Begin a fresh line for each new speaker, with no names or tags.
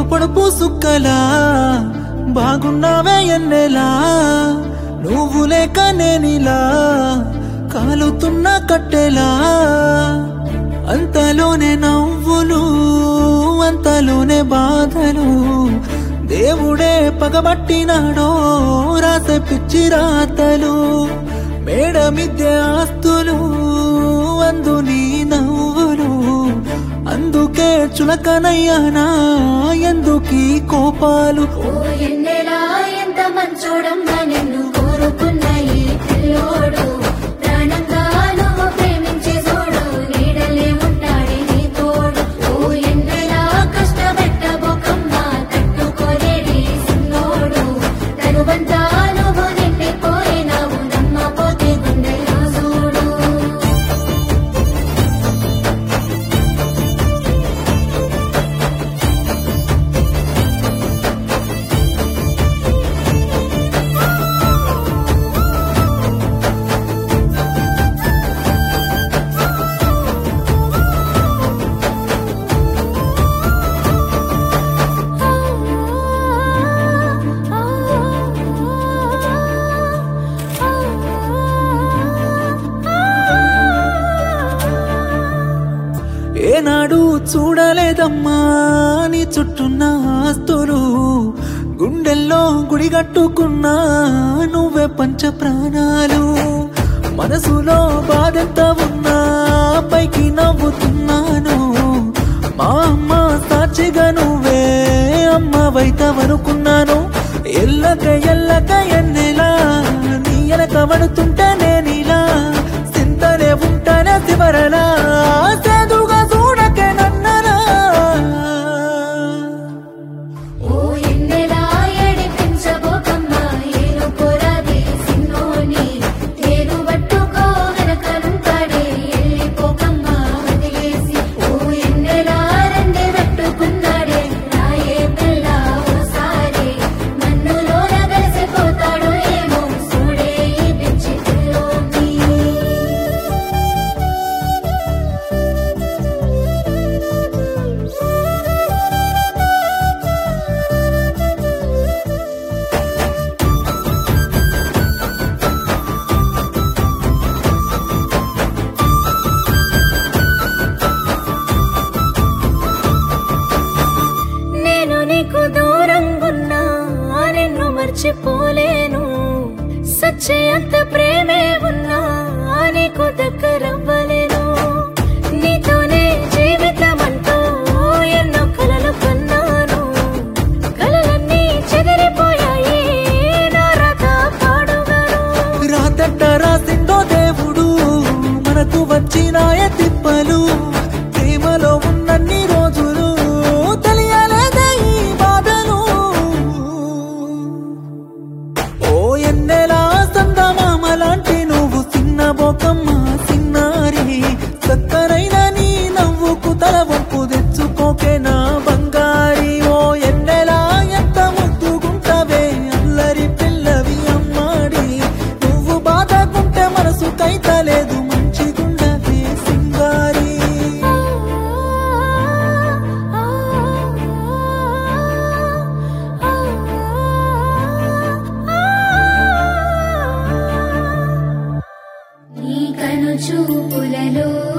పొడుపు సుక్కలా బాగున్నావే ఎన్నెలా నువ్వు లేక నేనిలా కాలుతున్న కట్టెలా అంతలోనే నవ్వులు అంతలోనే బాధలు దేవుడే పగబట్టినాడో రాసే పిచ్చి రాతలు మేడ మిద్దె ఆస్తులు అందు నీ నవ్వులు అందుకే చులకనయ్యానా ఎందుకీ కోపాలు
ఓ ఎన్నెలా ఎంత మంచోడమ్మా నిన్ను కోరుకున్న ఈ పిల్లోడు ప్రాణంగా నువ్వు ప్రేమించే చూడు నీడలే ఉంటాడే నీ తోడు ఓ ఎన్నెలా కష్టపెట్టబోకమ్మా తట్టుకోలేడి సిన్నోడు తరువంతా నువ్వు నిండిపోయినావు నమ్మపోతే గుండెల్లో చూడు
ఏనాడు చూడలేదమ్మా నీ చుట్టున్న ఆస్తులు గుండెల్లో గుడిగట్టుకున్నా నువ్వే పంచ ప్రాణాలు మనసులో బాధెంత ఉన్నా పైకి నవ్వుతున్నాను మా అమ్మ సాక్షిగా నువ్వే అమ్మ వైతవనుకున్నాను ఎల్లక ఎల్లక ఎన్నెలా నీ ఎనక పడుతుంటే నేనిలా సింతనే ఉంటానే శివరలా సేదుగా చూడకే నన్నరా
ఓ ఎన్నెలా ఏడిపించబోకమ్మా ఏను పొరాది సిన్నోని తేరు పట్టుకో వెనకనుంటాడే వెళ్ళిపోకమ్మా వదిలేసి ఓ ఎన్నెలా రెండే పెట్టుకున్నాడే రాయే పిల్ల ఓసారి నన్నులోన కలిసిపోతాడో ఏమో చూడే ఈ పిచ్చి పిల్లోని నేను నీకు దూరంగున్నా నిన్ను మర్చిపోలేను సచ్చయంత ప్రేమే ఉన్నా నీకు దగ్గరవ్వలేను నీతోనే జీవితం అంటూ ఎన్నో కలలు కన్నాను కలలన్నీ చెదిరిపోయాయి నా రథ పాడుగాను
రాతట్ట రాసిందో దేవుడు మనకు వచ్చినాయ తిప్పలు ప్రేమలో ఉన్నన్ని రోజులు తెలియలేదే ఈ బాధలు ఓ ఎన్నెలా సందమామ లాంటి నువ్వు చిన్న బోకమ్మ చిన్నారి చక్కనైన నీ నవ్వుకు తల వంపు తెచ్చుకోకే నా బంగారి ఓ ఎన్నెలా ఎంత ముద్దుగుంటవే అల్లరి పిల్లవి అమ్మాడి నువ్వు బాధకుంటే మనసు కైతలేదు మంచిగుండవే సింగారి
నీ కను చూపులలో